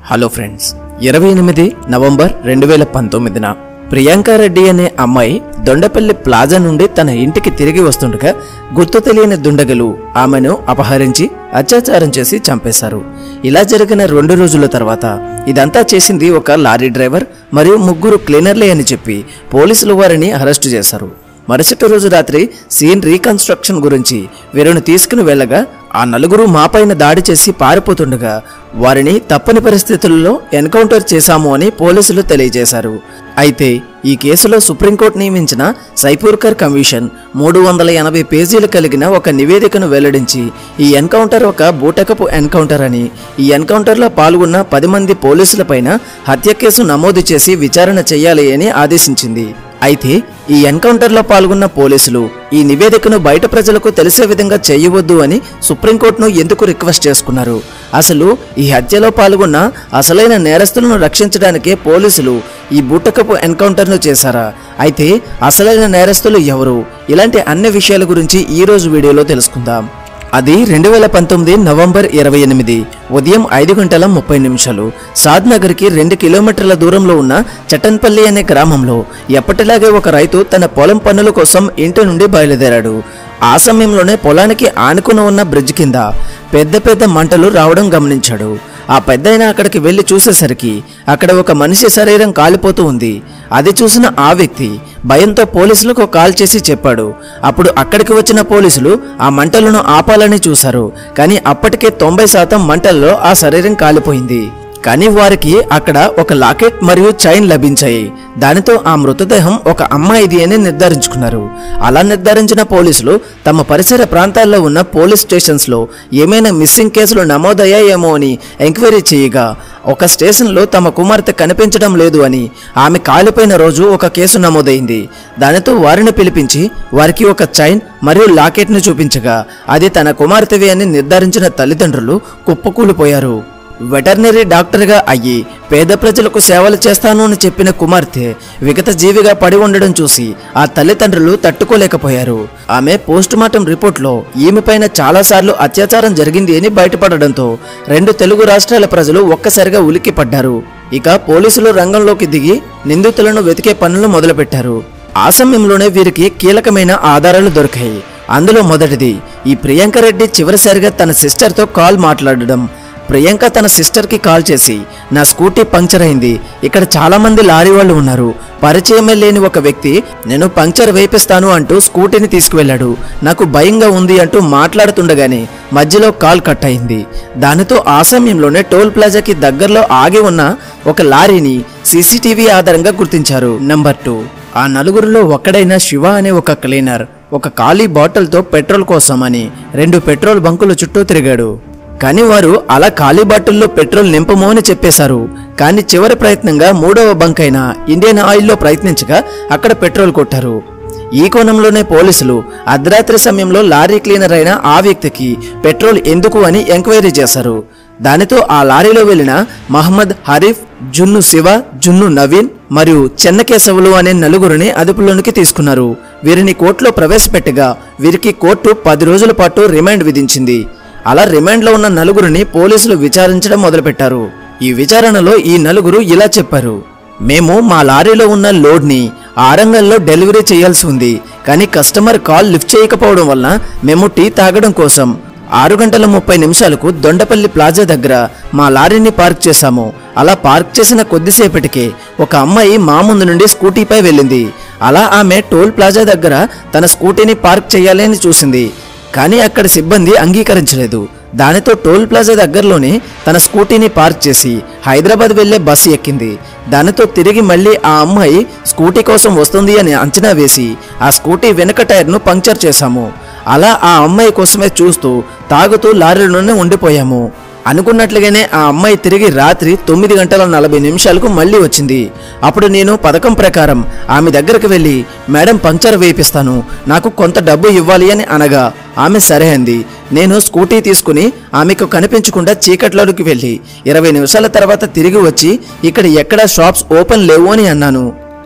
hello friends ఇరవై ఎనిమిది November రెండు వేల పంతొమ్మిదిన ప్రియాంక రెడ్డి అనే అమ్మాయి దొండపల్లి ప్లాజా నుండి తన ఇంటికి తిరిగి వస్తుండగా గుర్తు తెలియని దుండగులు ఆమెను అపహరించి అత్యాచారం చేసి చంపేశారు ఇలా జరిగిన రెండు రోజుల తర్వాత ఇదంతా చేసింది ఒక లారీ డ్రైవర్ మరియు ముగ్గురు క్లీనర్లే అని చెప్పి పోలీసులు వారిని అరెస్టు చేశారు మరుసటి రోజు రాత్రి సీన్ రీకన్స్ట్రక్షన్ గురించి వీరిని తీసుకుని వెళ్ళగా ఆ నలుగురు మాపైన దాడి చేసి పారిపోతుండగా వారిని తప్పని పరిస్థితుల్లో ఎన్కౌంటర్ చేశాము అని పోలీసులు తెలియజేశారు అయితే ఈ కేసులో సుప్రీంకోర్టు నియమించిన సైపూర్కర్ కమిషన్ మూడు వందల ఎనభై పేజీలు కలిగిన ఒక నివేదికను వెల్లడించి ఈ ఎన్కౌంటర్ ఒక బూటకపు ఎన్కౌంటర్ అని ఈ ఎన్కౌంటర్లో పాల్గొన్న పది మంది పోలీసులపైన హత్య కేసు నమోదు చేసి విచారణ చేయాలి అని ఆదేశించింది అయితే ఈ ఎన్కౌంటర్లో పాల్గొన్న పోలీసులు ఈ నివేదికను బయట ప్రజలకు తెలిసే విధంగా చేయవద్దు అని సుప్రీంకోర్టును ఎందుకు రిక్వెస్ట్ చేసుకున్నారు అసలు ఈ హత్యలో పాల్గొన్న అసలైన నేరస్తులను రక్షించడానికే పోలీసులు ఈ బుట్టకపు ఎన్కౌంటర్ను చేశారా అయితే అసలైన నేరస్తులు ఎవరు ఇలాంటి అన్ని విషయాల గురించి ఈ రోజు వీడియోలో తెలుసుకుందాం అది రెండు వేల పంతొమ్మిది నవంబర్ ఇరవై ఎనిమిది ఉదయం ఐదు గంటల ముప్పై నిమిషాలు సాద్నగర్కి రెండు కిలోమీటర్ల దూరంలో ఉన్న చట్టన్పల్లి అనే గ్రామంలో ఎప్పటిలాగే ఒక రైతు తన పొలం పనుల కోసం ఇంటి నుండి బయలుదేరాడు ఆ సమయంలోనే పొలానికి ఆనుకుని ఉన్న బ్రిడ్జ్ కింద పెద్ద పెద్ద మంటలు రావడం గమనించాడు ఆ పెద్దయిన అక్కడికి వెళ్లి చూసేసరికి అక్కడ ఒక మనిషి శరీరం కాలిపోతూ ఉంది అది చూసిన ఆ వ్యక్తి భయంతో పోలీసులకు కాల్ చేసి చెప్పాడు అప్పుడు అక్కడికి వచ్చిన పోలీసులు ఆ మంటలను ఆపాలని చూశారు కానీ అప్పటికే తొంభై శాతం మంటల్లో ఆ శరీరం కాలిపోయింది కానీ వారికి అక్కడ ఒక లాకెట్ మరియు చైన్ లభించాయి దానితో ఆ మృతదేహం ఒక అమ్మాయిది అని నిర్ధారించుకున్నారు అలా నిర్ధారించిన పోలీసులు తమ పరిసర ప్రాంతాల్లో ఉన్న పోలీస్ స్టేషన్స్లో ఏమైనా మిస్సింగ్ కేసులు నమోదయ్యాయేమో అని ఎంక్వైరీ చేయగా ఒక స్టేషన్లో తమ కుమార్తె కనిపించడం లేదు అని ఆమె కాలిపోయిన రోజు ఒక కేసు నమోదైంది దానితో వారిని పిలిపించి వారికి ఒక చైన్ మరియు లాకెట్ను చూపించగా అది తన కుమార్తెవి అని నిర్ధారించిన తల్లిదండ్రులు కుప్పకూలిపోయారు వెటర్నరీ డాక్టర్గా అయ్యి పేద ప్రజలకు సేవలు చేస్తాను అని చెప్పిన కుమార్తె విగత జీవిగా పడి ఉండడం చూసి ఆ తల్లిదండ్రులు తట్టుకోలేకపోయారు ఆమె పోస్టుమార్టం రిపోర్ట్లో ఈమెపైన చాలాసార్లు అత్యాచారం జరిగింది అని బయటపడడంతో రెండు తెలుగు రాష్ట్రాల ప్రజలు ఒక్కసారిగా ఉలిక్కిపడ్డారు ఇక పోలీసులు రంగంలోకి దిగి నిందితులను వెతికే పనులు మొదలుపెట్టారు ఆ సమయంలోనే వీరికి కీలకమైన ఆధారాలు దొరికాయి అందులో మొదటిది ఈ ప్రియాంక రెడ్డి చివరిసారిగా తన సిస్టర్తో కాల్ మాట్లాడడం ప్రియాంక తన సిస్టర్కి కాల్ చేసి నా స్కూటీ పంక్చర్ అయింది ఇక్కడ చాలా మంది లారీ వాళ్ళు ఉన్నారు పరిచయమే లేని ఒక వ్యక్తి నేను పంక్చర్ వేపిస్తాను అంటూ స్కూటీని తీసుకువెళ్ళాడు నాకు భయంగా ఉంది అంటూ మాట్లాడుతుండగానే మధ్యలో కాల్ కట్ అయింది దానితో ఆ సమయంలోనే టోల్ ప్లాజాకి దగ్గరలో ఆగి ఉన్న ఒక లారీని సీసీటీవీ ఆధారంగా గుర్తించారు నంబర్ టూ ఆ నలుగురిలో ఒక్కడైన శివ అనే ఒక క్లీనర్ ఒక ఖాళీ బాటిల్తో పెట్రోల్ కోసం అని రెండు పెట్రోల్ బంకుల చుట్టూ తిరిగాడు కానీ వారు అలా ఖాళీ బాటిల్లో పెట్రోల్ నింపము అని చెప్పేశారు కానీ చివరి ప్రయత్నంగా మూడవ బంక్ అయిన ఇండియన్ ఆయిల్లో ప్రయత్నించగా అక్కడ పెట్రోల్ కొట్టారు ఈ కోణంలోనే పోలీసులు అర్ధరాత్రి సమయంలో లారీ క్లీనర్ అయిన ఆ వ్యక్తికి పెట్రోల్ ఎందుకు అని ఎంక్వైరీ చేశారు దానితో ఆ లారీలో వెళ్లిన మహమ్మద్ హరీఫ్ జున్ను శివ జున్ను నవీన్ మరియు చెన్నకేశవులు అనే నలుగురిని అదుపులోనికి తీసుకున్నారు వీరిని కోర్టులో ప్రవేశపెట్టగా వీరికి కోర్టు పది రోజుల పాటు రిమాండ్ విధించింది అలా రిమాండ్లో ఉన్న నలుగురిని పోలీసులు విచారించడం మొదలుపెట్టారు ఈ విచారణలో ఈ నలుగురు ఇలా చెప్పారు మేము మా లారీలో ఉన్న లోడ్ని ఆరంగల్లో డెలివరీ చేయాల్సి ఉంది కానీ కస్టమర్ కాల్ లిఫ్ట్ చేయకపోవడం వల్ల మేము టీ తాగడం కోసం ఆరు గంటల ముప్పై నిమిషాలకు దొండపల్లి ప్లాజా దగ్గర మా లారీని పార్క్ చేశాము అలా పార్క్ చేసిన కొద్దిసేపటికే ఒక అమ్మాయి మా ముందు నుండి స్కూటీపై వెళ్ళింది అలా ఆమె టోల్ ప్లాజా దగ్గర తన స్కూటీని పార్క్ చేయాలి అని చూసింది కానీ అక్కడ సిబ్బంది అంగీకరించలేదు దానితో టోల్ ప్లాజా దగ్గరలోనే తన స్కూటీని పార్క్ చేసి హైదరాబాద్ వెళ్లే బస్సు ఎక్కింది దానితో తిరిగి మళ్ళీ ఆ అమ్మాయి స్కూటీ కోసం వస్తుంది అని అంచనా వేసి ఆ స్కూటీ వెనుక టైర్ను పంక్చర్ చేశాము అలా ఆ అమ్మాయి కోసమే చూస్తూ తాగుతూ లారీలోనే ఉండిపోయాము అనుకున్నట్లుగానే ఆ అమ్మాయి తిరిగి రాత్రి తొమ్మిది గంటల నలభై నిమిషాలకు మళ్ళీ వచ్చింది అప్పుడు నేను పథకం ప్రకారం ఆమె దగ్గరకు వెళ్ళి మేడం పంక్చర్ వేయిస్తాను నాకు కొంత డబ్బు ఇవ్వాలి అని అనగా ఆమె సరే అంది నేను స్కూటీ తీసుకుని ఆమెకు కనిపించకుండా చీకట్లోకి వెళ్ళి ఇరవై నిమిషాల తర్వాత తిరిగి వచ్చి ఇక్కడ ఎక్కడా షాప్స్ ఓపెన్ లేవు అని అన్నాను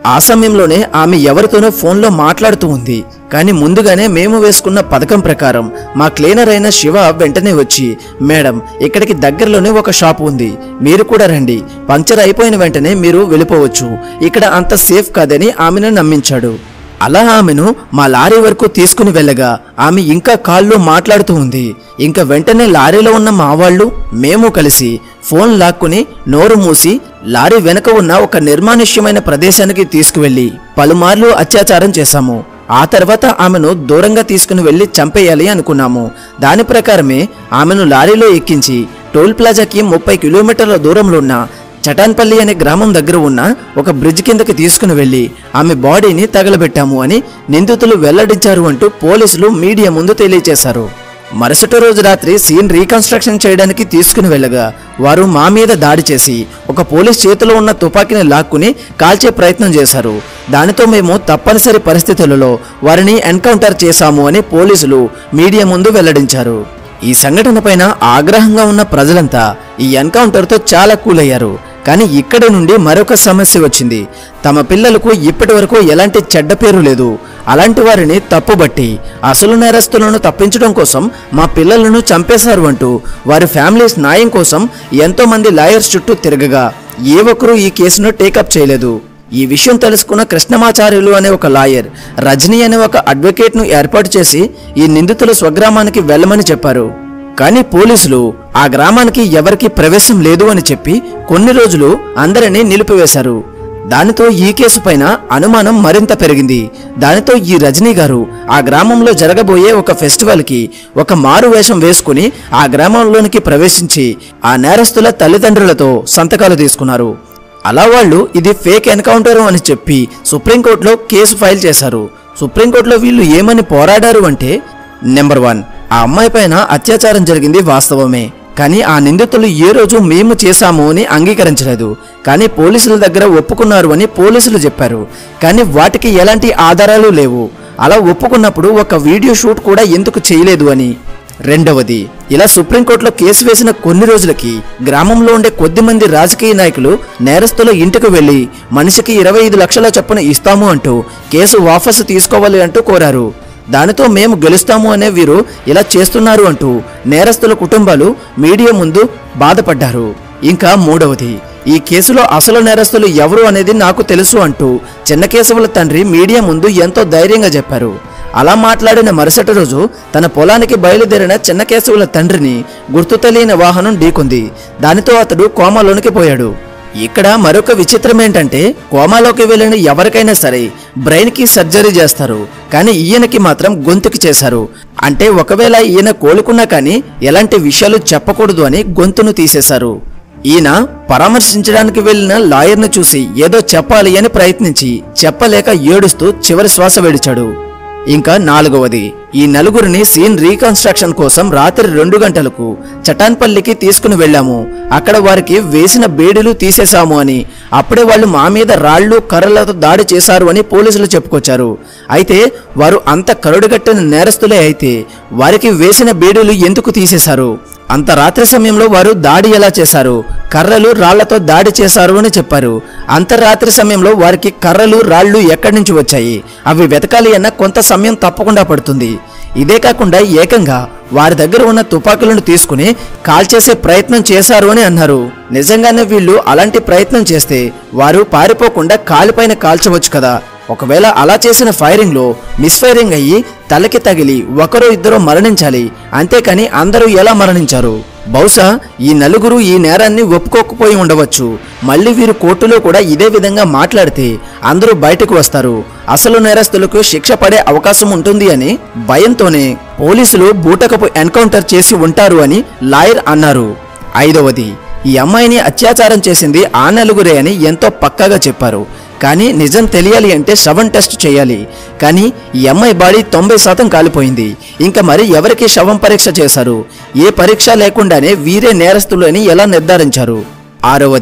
ఆ సమయంలోనే ఆమె ఎవరితోనో ఫోన్లో మాట్లాడుతూ ఉంది కానీ ముందుగానే మేము వేసుకున్న పథకం ప్రకారం మా క్లీనర్ అయిన శివ వెంటనే వచ్చి మేడం ఇక్కడికి దగ్గరలోనే ఒక షాప్ ఉంది మీరు కూడా రండి పంక్చర్ అయిపోయిన వెంటనే మీరు వెళ్ళిపోవచ్చు ఇక్కడ అంత సేఫ్ కాదని ఆమెను నమ్మించాడు అలా ఆమెను మా లారీ వరకు తీసుకుని వెళ్ళగా ఆమె ఇంకా కాల్లో మాట్లాడుతూ ఉంది ఇంకా వెంటనే లారీలో ఉన్న మా వాళ్ళు మేము కలిసి ఫోన్ లాక్కుని నోరు మూసి లారీ వెనక ఉన్న ఒక నిర్మానుష్యమైన ప్రదేశానికి తీసుకువెళ్ళి పలుమార్లు అత్యాచారం చేశాము ఆ తర్వాత ఆమెను దూరంగా తీసుకుని వెళ్ళి చంపేయాలి అనుకున్నాము దాని ప్రకారమే ఆమెను లారీలో ఎక్కించి టోల్ ప్లాజాకి ముప్పై కిలోమీటర్ల దూరంలో ఉన్న చటాన్పల్లి అనే గ్రామం దగ్గర ఉన్న ఒక బ్రిడ్జ్ కిందకి తీసుకుని వెళ్లి ఆమె బాడీని తగలబెట్టాము అని నిందితులు వెల్లడించారు అంటూ పోలీసులు మీడియా ముందు తెలియజేశారు మరుసటి రోజు రాత్రి సీన్ రీకన్స్ట్రక్షన్ చేయడానికి తీసుకుని వెళ్ళగా వారు మా మీద దాడి చేసి ఒక పోలీస్ చేతిలో ఉన్న తుపాకీని లాక్కుని కాల్చే ప్రయత్నం చేశారు దానితో మేము తప్పనిసరి పరిస్థితులలో వారిని ఎన్కౌంటర్ చేశాము అని పోలీసులు మీడియా ముందు వెల్లడించారు ఈ సంఘటన పైన ఆగ్రహంగా ఉన్న ప్రజలంతా ఈ ఎన్కౌంటర్తో చాలా కూలయ్యారు కానీ ఇక్కడి నుండి మరొక సమస్య వచ్చింది తమ పిల్లలకు ఇప్పటి వరకు ఎలాంటి చెడ్డ పేరు లేదు అలాంటి వారిని తప్పుబట్టి అసలు నేరస్తులను తప్పించడం కోసం మా పిల్లలను చంపేశారు అంటూ వారి ఫ్యామిలీస్ న్యాయం కోసం ఎంతో మంది లాయర్స్ చుట్టూ తిరగగా ఏ ఒక్కరూ ఈ కేసును టేకప్ చేయలేదు ఈ విషయం తెలుసుకున్న కృష్ణమాచార్యులు అనే ఒక లాయర్ రజనీ అనే ఒక అడ్వకేట్ను ఏర్పాటు చేసి ఈ నిందితుల స్వగ్రామానికి వెళ్ళమని చెప్పారు కానీ పోలీసులు ఆ గ్రామానికి ఎవరికీ ప్రవేశం లేదు అని చెప్పి కొన్ని రోజులు అందరినీ నిలిపివేశారు దానితో ఈ కేసు పైన అనుమానం మరింత పెరిగింది దానితో ఈ రజనీ గారు ఆ గ్రామంలో జరగబోయే ఒక ఫెస్టివల్కి ఒక మారు వేషం వేసుకుని ఆ గ్రామంలోనికి ప్రవేశించి ఆ నేరస్తుల తల్లిదండ్రులతో సంతకాలు తీసుకున్నారు అలా వాళ్ళు ఇది ఫేక్ ఎన్కౌంటర్ అని చెప్పి సుప్రీంకోర్టులో కేసు ఫైల్ చేశారు సుప్రీంకోర్టులో వీళ్ళు ఏమని పోరాడారు అంటే నెంబర్ వన్ ఆ అమ్మాయి పైన అత్యాచారం జరిగింది వాస్తవమే కానీ ఆ నిందితులు ఏ రోజు మేము చేశాము అని అంగీకరించలేదు కానీ పోలీసుల దగ్గర ఒప్పుకున్నారు అని పోలీసులు చెప్పారు కానీ వాటికి ఎలాంటి ఆధారాలు లేవు అలా ఒప్పుకున్నప్పుడు ఒక వీడియో షూట్ కూడా ఎందుకు చేయలేదు అని రెండవది ఇలా సుప్రీంకోర్టులో కేసు వేసిన కొన్ని రోజులకి గ్రామంలో ఉండే కొద్ది మంది రాజకీయ నాయకులు నేరస్తుల ఇంటికి వెళ్లి మనిషికి ఇరవై ఐదు లక్షల చొప్పున ఇస్తాము అంటూ కేసు వాపసు తీసుకోవాలి అంటూ కోరారు దానితో మేము గెలుస్తాము అనే వీరు ఇలా చేస్తున్నారు అంటూ నేరస్తుల కుటుంబాలు మీడియా ముందు బాధపడ్డారు ఇంకా మూడవది ఈ కేసులో అసలు నేరస్తులు ఎవరు అనేది నాకు తెలుసు అంటూ చిన్నకేశవుల తండ్రి మీడియా ముందు ఎంతో ధైర్యంగా చెప్పారు అలా మాట్లాడిన మరుసటి రోజు తన పొలానికి బయలుదేరిన చిన్నకేశవుల తండ్రిని గుర్తు తెలియని వాహనం ఢీకొంది దానితో అతడు కోమాలోనికి పోయాడు ఇక్కడ మరొక విచిత్రం ఏంటంటే కోమాలోకి వెళ్ళిన ఎవరికైనా సరే బ్రెయిన్కి సర్జరీ చేస్తారు కానీ ఈయనకి మాత్రం గొంతుకి చేశారు అంటే ఒకవేళ ఈయన కోలుకున్నా కానీ ఎలాంటి విషయాలు చెప్పకూడదు అని గొంతును తీసేశారు ఈయన పరామర్శించడానికి వెళ్ళిన లాయర్ను చూసి ఏదో చెప్పాలి అని ప్రయత్నించి చెప్పలేక ఏడుస్తూ చివరి శ్వాస విడిచాడు ఇంకా నాలుగవది ఈ నలుగురిని సీన్ రీకన్స్ట్రక్షన్ కోసం రాత్రి రెండు గంటలకు చటాన్పల్లికి తీసుకుని వెళ్ళాము అక్కడ వారికి వేసిన బేడీలు తీసేశాము అని అప్పుడే వాళ్ళు మా మీద రాళ్ళు కర్రలతో దాడి చేశారు అని పోలీసులు చెప్పుకొచ్చారు అయితే వారు అంత కరుడుగట్టిన నేరస్తులే అయితే వారికి వేసిన బేడీలు ఎందుకు తీసేశారు అంత రాత్రి సమయంలో వారు దాడి ఎలా చేశారు కర్రలు రాళ్లతో దాడి చేశారు అని చెప్పారు అంత రాత్రి సమయంలో వారికి కర్రలు రాళ్ళు ఎక్కడి నుంచి వచ్చాయి అవి వెతకాలి అన్న కొంత సమయం తప్పకుండా పడుతుంది ఇదే కాకుండా ఏకంగా వారి దగ్గర ఉన్న తుపాకులను తీసుకుని కాల్చేసే ప్రయత్నం చేశారు అని అన్నారు నిజంగానే వీళ్ళు అలాంటి ప్రయత్నం చేస్తే వారు పారిపోకుండా కాలిపైన కాల్చవచ్చు కదా ఒకవేళ అలా చేసిన ఫైరింగ్ లో మిస్ఫైరింగ్ అయ్యి తలకి తగిలి ఒకరో ఇద్దరు మరణించాలి అంతేకాని అందరూ ఎలా మరణించారు బహుశా ఈ నలుగురు ఈ నేరాన్ని ఒప్పుకోకపోయి ఉండవచ్చు మళ్ళీ వీరు కోర్టులో కూడా ఇదే విధంగా మాట్లాడితే అందరూ బయటకు వస్తారు అసలు నేరస్తులకు శిక్ష పడే అవకాశం ఉంటుంది అని భయంతోనే పోలీసులు బూటకపు ఎన్కౌంటర్ చేసి ఉంటారు అని లాయర్ అన్నారు ఐదవది ఈ అమ్మాయిని అత్యాచారం చేసింది ఆ నలుగురే అని ఎంతో పక్కాగా చెప్పారు కానీ నిజం తెలియాలి అంటే శవం టెస్ట్ చేయాలి కానీ ఈ అమ్మాయి బాడీ తొంభై శాతం కాలిపోయింది ఇంకా మరి ఎవరికి శవం పరీక్ష చేశారు ఏ పరీక్ష లేకుండానే వీరే నేరస్తులు అని ఎలా నిర్ధారించారు ఆరవది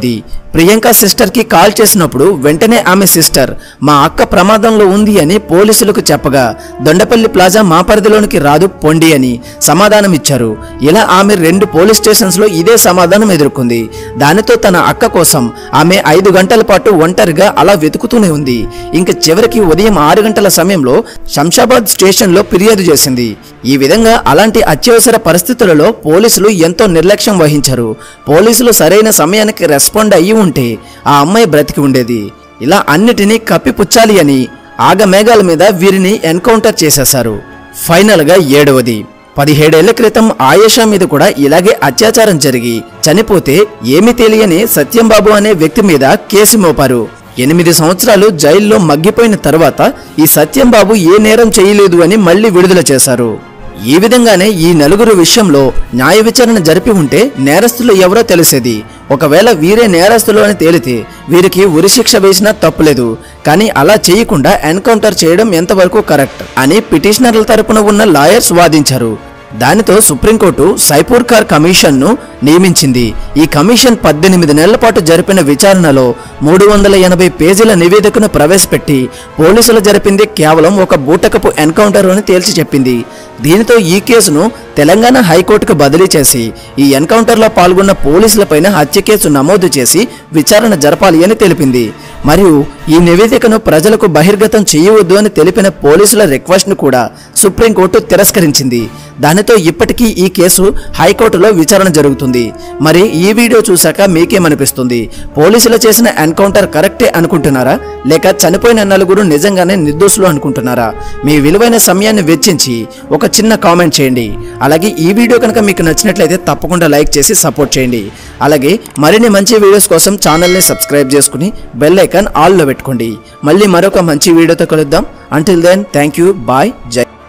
ప్రియాంక సిస్టర్కి కాల్ చేసినప్పుడు వెంటనే ఆమె సిస్టర్ మా అక్క ప్రమాదంలో ఉంది అని పోలీసులకు చెప్పగా దొండపల్లి ప్లాజా మా పరిధిలోనికి రాదు పొండి అని సమాధానం ఇచ్చారు ఇలా ఆమె రెండు పోలీస్ స్టేషన్స్లో ఇదే సమాధానం ఎదుర్కొంది దానితో తన అక్క కోసం ఆమె ఐదు గంటల పాటు ఒంటరిగా అలా వెతుకుతూనే ఉంది ఇంక చివరికి ఉదయం ఆరు గంటల సమయంలో శంషాబాద్ స్టేషన్లో ఫిర్యాదు చేసింది ఈ విధంగా అలాంటి అత్యవసర పరిస్థితులలో పోలీసులు ఎంతో నిర్లక్ష్యం వహించారు పోలీసులు సరైన సమయానికి రెస్పాండ్ అయ్యి ఉంటే ఆ అమ్మాయి బ్రతికి ఉండేది ఇలా అన్నిటినీ కప్పిపుచ్చాలి అని ఆగమేఘాల మీద వీరిని ఎన్కౌంటర్ చేసేశారు ఫైనల్గా ఏడవది పదిహేడేళ్ల క్రితం ఆయేషా మీద కూడా ఇలాగే అత్యాచారం జరిగి చనిపోతే ఏమీ తెలియని సత్యంబాబు అనే వ్యక్తి మీద కేసు మోపారు ఎనిమిది సంవత్సరాలు జైల్లో మగ్గిపోయిన తర్వాత ఈ సత్యంబాబు ఏ నేరం చేయలేదు అని మళ్ళీ విడుదల చేశారు ఈ విధంగానే ఈ నలుగురు విషయంలో న్యాయ విచారణ జరిపి ఉంటే నేరస్తులు ఎవరో తెలిసేది ఒకవేళ వీరే నేరస్తులు అని తేలితే వీరికి ఉరిశిక్ష వేసినా తప్పులేదు కానీ అలా చేయకుండా ఎన్కౌంటర్ చేయడం ఎంతవరకు కరెక్ట్ అని పిటిషనర్ల తరపున ఉన్న లాయర్స్ వాదించారు దానితో సుప్రీంకోర్టు సైపూర్కార్ కమిషన్ను నియమించింది ఈ కమిషన్ పద్దెనిమిది నెలల పాటు జరిపిన విచారణలో మూడు వందల ఎనభై పేజీల నివేదికను ప్రవేశపెట్టి పోలీసులు జరిపింది కేవలం ఒక బూటకపు ఎన్కౌంటర్ అని తేల్చి చెప్పింది దీనితో ఈ కేసును తెలంగాణ హైకోర్టుకు బదిలీ చేసి ఈ ఎన్కౌంటర్లో పాల్గొన్న పోలీసులపైన హత్య కేసు నమోదు చేసి విచారణ జరపాలి అని తెలిపింది మరియు ఈ నివేదికను ప్రజలకు బహిర్గతం చేయవద్దు అని తెలిపిన పోలీసుల రిక్వెస్ట్ను కూడా సుప్రీంకోర్టు తిరస్కరించింది దానితో ఇప్పటికీ ఈ కేసు హైకోర్టులో విచారణ జరుగుతుంది మరి ఈ వీడియో చూశాక మీకేమనిపిస్తుంది పోలీసులు చేసిన ఎన్కౌంటర్ కరెక్టే అనుకుంటున్నారా లేక చనిపోయిన నలుగురు నిజంగానే నిర్దోషులు అనుకుంటున్నారా మీ విలువైన సమయాన్ని వెచ్చించి ఒక చిన్న కామెంట్ చేయండి అలాగే ఈ వీడియో కనుక మీకు నచ్చినట్లయితే తప్పకుండా లైక్ చేసి సపోర్ట్ చేయండి అలాగే మరిన్ని మంచి వీడియోస్ కోసం ఛానల్ని సబ్స్క్రైబ్ చేసుకుని బెల్ ఐకాన్ ఆల్లో పెట్టుకోండి మళ్ళీ మరొక మంచి వీడియోతో కలుద్దాం until then thank you bye జై